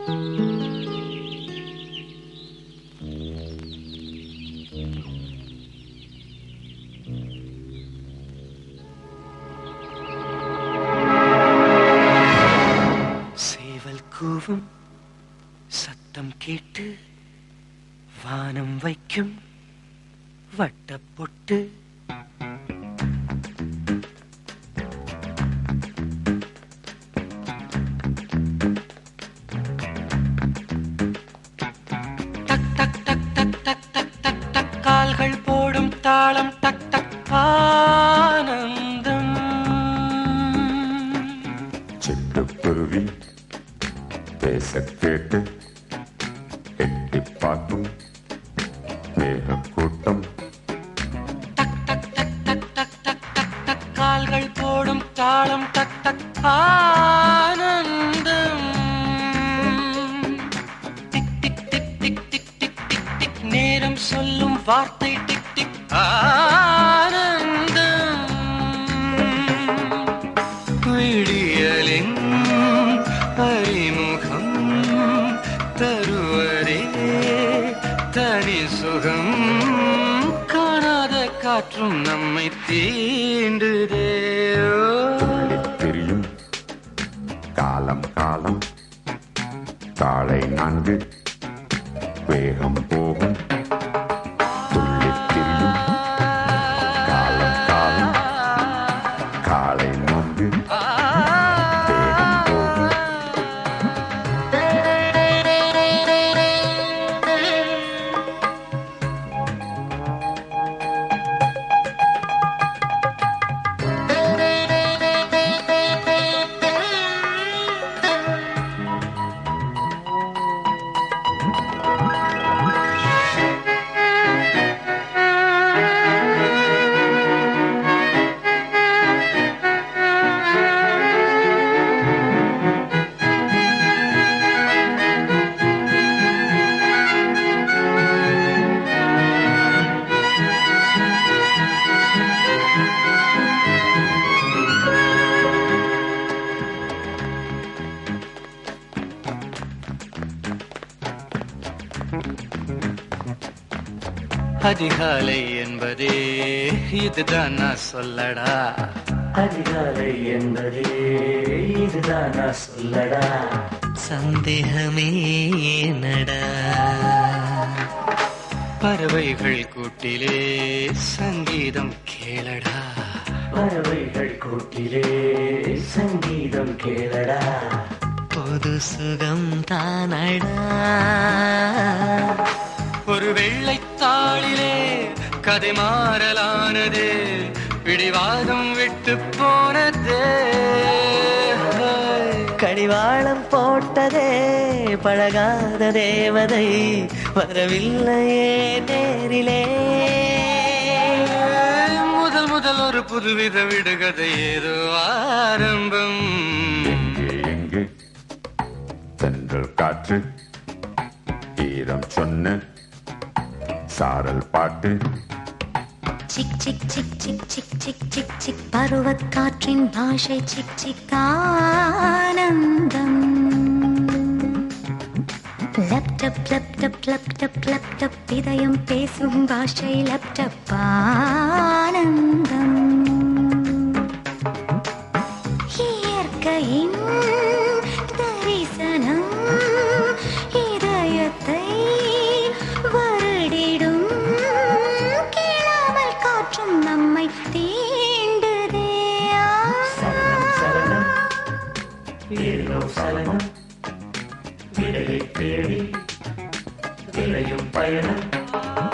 சேவல் கூவும் சத்தம் கேட்டு வானம் வைக்கும் வட்டப்பொட்டு டக் டக் டக் டக் டக் டக் டக் டக் கால்கள் போடும் தாளம் டக் டக் ஆனந்தம் சிட்டுக்குருவி பேச கேட்டு எட்டி பார்க்கும் மேகக்கூட்டம் டக் டக் டக் டக் டக் டக் டக் டக் கால்கள் போடும் தாளம் டக் டக் ஆனந்தம் tick tick tick tick tick tick tick tick நேரம் சொல்லும் வார்த்தை டிக் டிக் ஆனந்தம் விடியலின் அறிமுகம் தருவரே தனி சுகம் காணாத காற்றும் நம்மை தீண்டுதே துள்ளித் திரியும் காலம் காலம் காலை நான்கு வேகம் போகும் துள்ளித் திரியும் காலம் காலம் காலை நான்கு வேகம் போகும் அதிகாலை என்பதே இதுதான் நான் சொல்லடா அதிகாலை என்பதே இதுதான் நான் சொல்லடா சந்தேகமே நடா பறவைகள் கூட்டிலே சங்கீதம் கேளடா பறவைகள் கூட்டிலே சங்கீதம் கேளடா பொது சுகம் தானடா ஒரு வெள்ளைத்தாளிலே கதை மாறலானது பிடிவாதம் விட்டு போனதே கடிவாளம் போட்டதே பழகாத தேவதை வரவில்லையே நேரிலே முதல் முதல் ஒரு புதுவித விடுகதை ஏதோ ஆரம்பம் எங்கே எங்கே தென்றல் காற்று ஈரம் சொன்ன சாரல் பாட்டு சிக் சிக் சிக் சிக் சிக் சிக் சிக் சிக் பருவத் காற்றின் பாஷை சிக் சிக் ஆனந்தம் லேப்டப் லேப்டப் லேப்டப் லேப்டப் இதயம் பேசும் பாஷை லேப்டப் ஆனந்தம் இயற்கையின் தரிசனம் இதயத்தை வருடிடும் கேளாமல் காற்றும் நம்மை தீண்டுதே சலனம் சலனம் ஏதோ சலனம் விடையை தேடி விளையும் பயணம்